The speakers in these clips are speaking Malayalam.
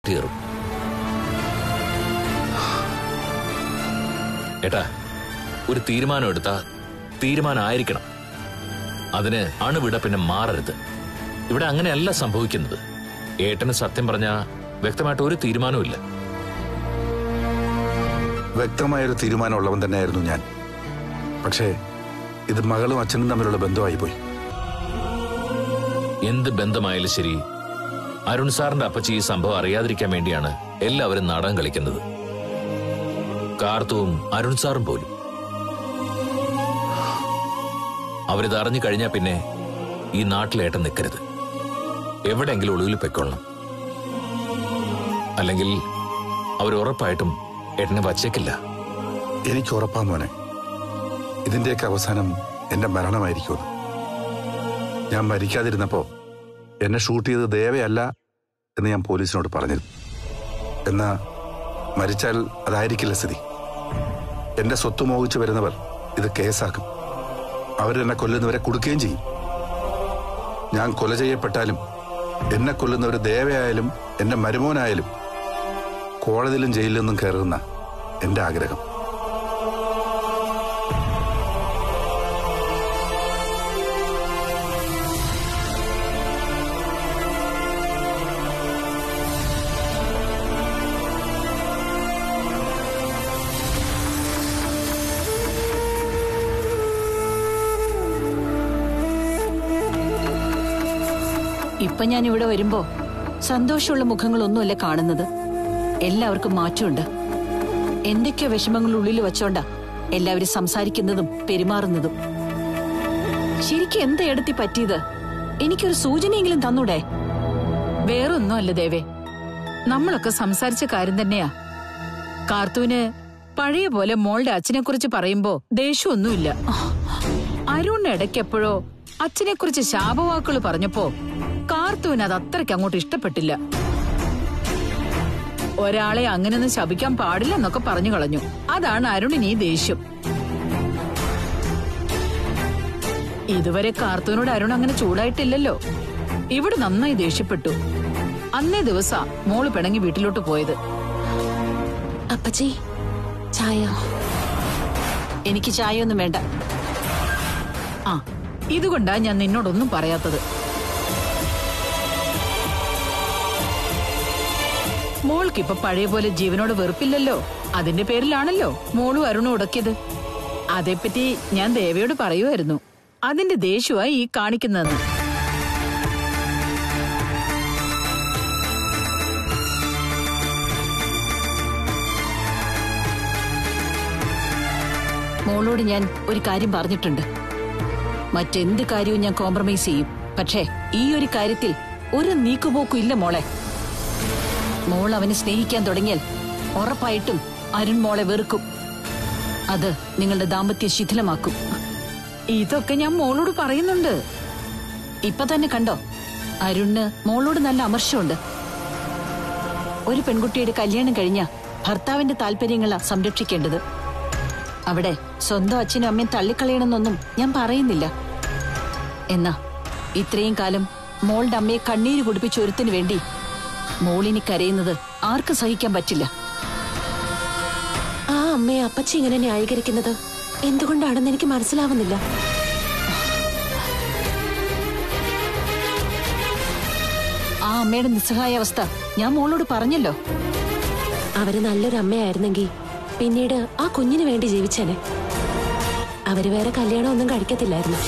കെട്ടിയേറും ഏട്ടാ ഒരു തീരുമാനം എടുത്താ തീരുമാനമായിരിക്കണം അതിന് അണുവിട പിന്നെ മാറരുത് ഇവിടെ അങ്ങനെയല്ല സംഭവിക്കുന്നത് ഏട്ടന് സത്യം പറഞ്ഞ വ്യക്തമായിട്ട് ഒരു തീരുമാനവും ഇല്ല വ്യക്തമായൊരു തീരുമാനമുള്ളവൻ തന്നെയായിരുന്നു ഞാൻ പക്ഷേ ഇത് മകളും അച്ഛനും തമ്മിലുള്ള ബന്ധമായി പോയി എന്ത് ബന്ധമായാലും ശരി അരുൺ സാറിന്റെ അപ്പച്ചി ഈ സംഭവം അറിയാതിരിക്കാൻ വേണ്ടിയാണ് എല്ലാവരും നാടകം കളിക്കുന്നത് കാർത്തുവും അരുൺ സാറും പോലും അവരിത് അറിഞ്ഞു കഴിഞ്ഞാൽ പിന്നെ ഈ നാട്ടിലേട്ടൻ നിൽക്കരുത് എവിടെയെങ്കിലും ഒളിവിൽ പൊയ്ക്കൊള്ളണം അല്ലെങ്കിൽ അവർ ഉറപ്പായിട്ടും ഏട്ടനെ വച്ചേക്കില്ല എനിക്ക് ഉറപ്പാ മോനെ ഇതിന്റെയൊക്കെ അവസാനം എന്റെ മരണമായിരിക്കുമെന്ന് ഞാൻ മരിക്കാതിരുന്നപ്പോ എന്നെ ഷൂട്ട് ചെയ്തത് ദേവയല്ല എന്ന് ഞാൻ പോലീസിനോട് പറഞ്ഞിരുന്നു എന്നാ മരിച്ചാൽ അതായിരിക്കില്ല സ്ഥിതി എന്റെ സ്വത്ത് മോഹിച്ചു വരുന്നവർ ഇത് കേസാക്കും അവരെന്നെ കൊല്ലുന്നവരെ കൊടുക്കുകയും ചെയ്യും ഞാൻ കൊല ചെയ്യപ്പെട്ടാലും എന്നെ കൊല്ലുന്നവർ ദേവയായാലും എന്റെ മരുമോനായാലും കോടതിയിലും ജയിലിലൊന്നും കയറുന്ന എന്റെ ആഗ്രഹം ഇപ്പൊ ഞാൻ ഇവിടെ വരുമ്പോ സന്തോഷമുള്ള മുഖങ്ങളൊന്നുമല്ല കാണുന്നത് എല്ലാവർക്കും മാറ്റമുണ്ട് എന്തൊക്കെയോ വിഷമങ്ങൾ ഉള്ളിൽ വെച്ചോണ്ടാ എല്ലാവരും സംസാരിക്കുന്നതും പെരുമാറുന്നതും ശരിക്കും എന്താ എടുത്തി പറ്റിയത് എനിക്കൊരു സൂചനയെങ്കിലും തന്നൂടെ വേറൊന്നും അല്ല ദേവേ നമ്മളൊക്കെ സംസാരിച്ച കാര്യം തന്നെയാ കാർത്തൂന് പഴയ പോലെ മോളുടെ അച്ഛനെ കുറിച്ച് പറയുമ്പോ ദേഷ്യമൊന്നുമില്ല അരുണിന് ഇടയ്ക്കെപ്പോഴോ അച്ഛനെ കുറിച്ച് ശാപവാക്കുകൾ പറഞ്ഞപ്പോ കാർത്തൂന് അത് അത്രയ്ക്ക് അങ്ങോട്ട് ഇഷ്ടപ്പെട്ടില്ല ഒരാളെ അങ്ങനെയൊന്നും ശപിക്കാൻ പാടില്ലെന്നൊക്കെ പറഞ്ഞു കളഞ്ഞു അതാണ് അരുണിന് ഈ ദേഷ്യം ഇതുവരെ കാർത്തൂനോട് അരുൺ അങ്ങനെ ചൂടായിട്ടില്ലല്ലോ ഇവിടെ നന്നായി ദേഷ്യപ്പെട്ടു അന്നേ ദിവസ മോള് പിണങ്ങി വീട്ടിലോട്ട് പോയത് അപ്പച്ചി ചായ എനിക്ക് ചായയൊന്നും വേണ്ട ആ ഇതുകൊണ്ടാ ഞാൻ നിന്നോടൊന്നും പറയാത്തത് മോൾക്കിപ്പൊ പഴയ പോലെ ജീവനോട് വെറുപ്പില്ലല്ലോ അതിന്റെ പേരിലാണല്ലോ മോളും അരുണും ഉടക്കിയത് അതേപ്പറ്റി ഞാൻ ദേവയോട് പറയുമായിരുന്നു അതിന്റെ ദേഷ്യമായി ഈ കാണിക്കുന്നതെന്ന് മോളോട് ഞാൻ ഒരു കാര്യം പറഞ്ഞിട്ടുണ്ട് മറ്റെന്ത് കാര്യവും ഞാൻ കോംപ്രമൈസ് ചെയ്യും പക്ഷേ ഈ ഒരു കാര്യത്തിൽ ഒരു നീക്കുപോക്കും ഇല്ല മോളെ മോൾ അവനെ സ്നേഹിക്കാൻ തുടങ്ങിയാൽ ഉറപ്പായിട്ടും അരുൺ മോളെ വെറുക്കും അത് നിങ്ങളുടെ ദാമ്പത്യം ശിഥിലമാക്കും ഇതൊക്കെ ഞാൻ മോളോട് പറയുന്നുണ്ട് ഇപ്പൊ തന്നെ കണ്ടോ അരുണിന് മോളോട് നല്ല അമർഷമുണ്ട് ഒരു പെൺകുട്ടിയുടെ കല്യാണം കഴിഞ്ഞ ഭർത്താവിന്റെ താല്പര്യങ്ങളാ സംരക്ഷിക്കേണ്ടത് അവിടെ സ്വന്തം അച്ഛനും അമ്മയും തള്ളിക്കളയണമെന്നൊന്നും ഞാൻ പറയുന്നില്ല എന്നാ ഇത്രയും കാലം മോളുടെ അമ്മയെ കണ്ണീര് കുടിപ്പിച്ച ഒരുത്തിന് വേണ്ടി മോളിനി കരയുന്നത് ആർക്കും സഹിക്കാൻ പറ്റില്ല ആ അമ്മയെ അപ്പച്ചി ഇങ്ങനെ ന്യായീകരിക്കുന്നത് എന്തുകൊണ്ടാണെന്ന് എനിക്ക് മനസ്സിലാവുന്നില്ല ആ അമ്മയുടെ നിസ്സഹായാവസ്ഥ ഞാൻ മോളോട് പറഞ്ഞല്ലോ അവര് നല്ലൊരു അമ്മയായിരുന്നെങ്കിൽ പിന്നീട് ആ കുഞ്ഞിന് വേണ്ടി ജീവിച്ചേനെ അവര് വേറെ കല്യാണം ഒന്നും കഴിക്കത്തില്ലായിരുന്നു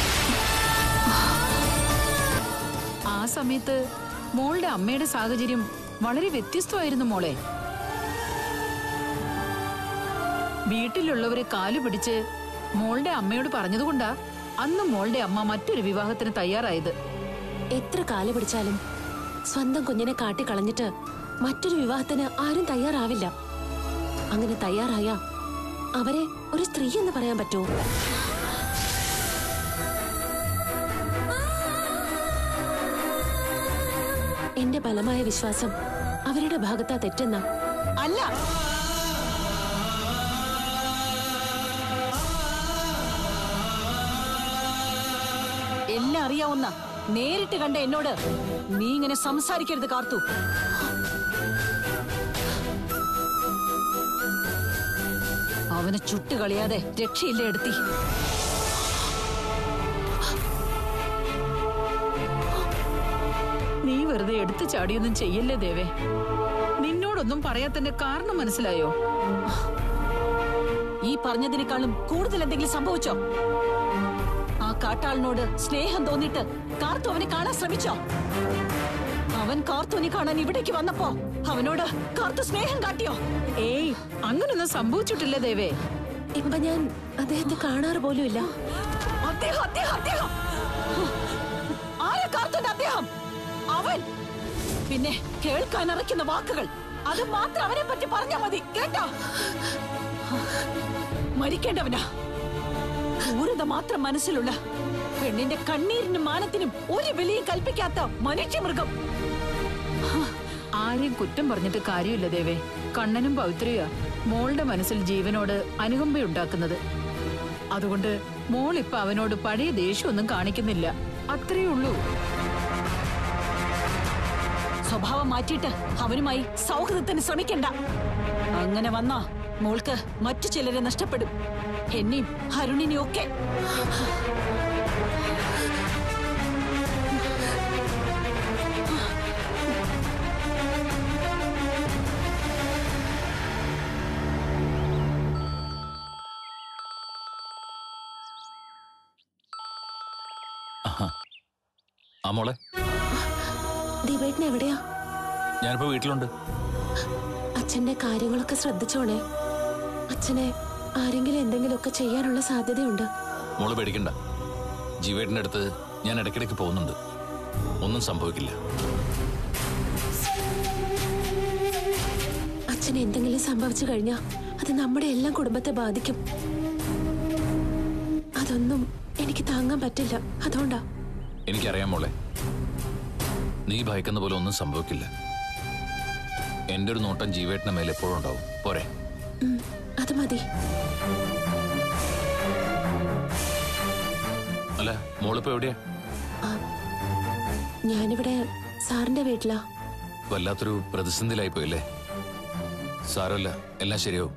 ആ സമയത്ത് മോളുടെ അമ്മയുടെ സാഹചര്യം വളരെ വ്യത്യസ്തമായിരുന്നു മോളെ വീട്ടിലുള്ളവരെ കാലു പിടിച്ച് മോളുടെ അമ്മയോട് പറഞ്ഞതുകൊണ്ടാ അന്ന് മോളുടെ അമ്മ മറ്റൊരു വിവാഹത്തിന് തയ്യാറായത് എത്ര കാല് പിടിച്ചാലും സ്വന്തം കുഞ്ഞിനെ കാട്ടിക്കളഞ്ഞിട്ട് മറ്റൊരു വിവാഹത്തിന് ആരും തയ്യാറാവില്ല അങ്ങനെ തയ്യാറായ അവരെ ഒരു സ്ത്രീ എന്ന് പറയാൻ പറ്റുമോ എന്റെ ബലമായ വിശ്വാസം അവരുടെ ഭാഗത്താ തെറ്റെന്ന അല്ല എല്ലാം അറിയാവുന്ന നേരിട്ട് കണ്ട എന്നോട് നീ ഇങ്ങനെ സംസാരിക്കരുത് കാർത്തു അവനെ ചുട്ടുകളയാതെ രക്ഷയില്ല എടുത്തി നീ വെറുതെ എടുത്തു ചാടിയൊന്നും ചെയ്യല്ലേ ദേവേ നിന്നോടൊന്നും പറയാത്തന്റെ കാരണം മനസ്സിലായോ ഈ പറഞ്ഞതിനേക്കാളും കൂടുതൽ എന്തെങ്കിലും സംഭവിച്ചോ ആ കാട്ടാളിനോട് സ്നേഹം തോന്നിട്ട് കാർത്തു അവനെ കാണാൻ ശ്രമിച്ചോ അവൻ കാർത്തുവിനെ കാണാൻ ഇവിടേക്ക് വന്നപ്പോ അവനോട് കാർത്തു സ്നേഹം കാട്ടിയോ ഏയ് അങ്ങനൊന്നും സംഭവിച്ചിട്ടില്ല ദേവേ ഇപ്പൊ ഞാൻ അദ്ദേഹത്തെ കാണാറ് പോലുമില്ല അദ്ദേഹം അദ്ദേഹം അദ്ദേഹം ആരാ കാർത്തുവിന്റെ അദ്ദേഹം അവൻ പിന്നെ കേൾക്കാൻ ഇറക്കുന്ന വാക്കുകൾ അത് മാത്രം അവനെ പറ്റി പറഞ്ഞാ മതി കേട്ടോ മരിക്കേണ്ടവനാ ക്രൂരത മാത്രം മനസ്സിലുള്ള പെണ്ണിന്റെ കണ്ണീരിനും മാനത്തിനും ഒരു വിലയും കൽപ്പിക്കാത്ത മനുഷ്യമൃഗം ആരെയും കുറ്റം പറഞ്ഞിട്ട് കാര്യമില്ല ദേവേ കണ്ണനും പവിത്രയാ മോളുടെ മനസ്സിൽ ജീവനോട് അനുകമ്പയുണ്ടാക്കുന്നത് അതുകൊണ്ട് മോൾ ഇപ്പൊ അവനോട് പഴയ ദേഷ്യമൊന്നും കാണിക്കുന്നില്ല അത്രയേ ഉള്ളൂ സ്വഭാവം മാറ്റിയിട്ട് അവനുമായി സൗഹൃദത്തിന് ശ്രമിക്കണ്ട അങ്ങനെ വന്നാ മോൾക്ക് മറ്റു ചിലരെ നഷ്ടപ്പെടും എന്നെയും അരുണിനെയും ഒക്കെ ആ മോളെ ദിവേട്ടൻ എവിടെയാ ഞാനിപ്പോ വീട്ടിലുണ്ട് അച്ഛന്റെ കാര്യങ്ങളൊക്കെ ശ്രദ്ധിച്ചോണേ അച്ഛനെ ആരെങ്കിലും എന്തെങ്കിലുമൊക്കെ ചെയ്യാനുള്ള സാധ്യതയുണ്ട് മോള് പേടിക്കണ്ട ജീവേട്ടിന്റെ അടുത്ത് ഞാൻ ഇടയ്ക്കിടയ്ക്ക് പോകുന്നുണ്ട് ഒന്നും സംഭവിക്കില്ല അച്ഛന് എന്തെങ്കിലും സംഭവിച്ചു കഴിഞ്ഞാ അത് നമ്മുടെ എല്ലാം കുടുംബത്തെ ബാധിക്കും അതൊന്നും എനിക്ക് താങ്ങാൻ പറ്റില്ല അതുകൊണ്ടാ എനിക്കറിയാം മോളെ നീ ഭയക്കുന്ന പോലെ ഒന്നും സംഭവിക്കില്ല എന്റെ ഒരു നോട്ടം ജീവേട്ടിന്റെ മേലെ എപ്പോഴും ഉണ്ടാവും പോരെ ഉം, അത് മതി അല്ല മോളിപ്പോ എവിടെയാ ആ, ഞാനിവിടെ സാറിന്റെ വീട്ടിലാ വല്ലാത്തൊരു പ്രതിസന്ധിയിലായി പോയില്ലേ സാരമല്ല എല്ലാം ശരിയാവും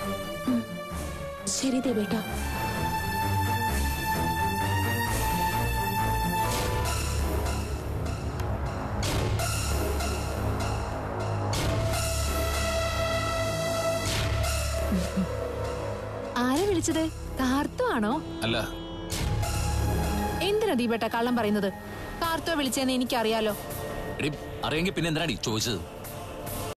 ശരി ദേവേട്ടാ ആരെ വിളിച്ചത് കാർത്തു ആണോ അല്ല എന്തിനാ ദീപേട്ട കള്ളം പറയുന്നത് കാർത്തോ വിളിച്ചെന്ന് എനിക്കറിയാലോ എടി അറിയെങ്കിൽ പിന്നെ എന്തിനാടി ചോദിച്ചത്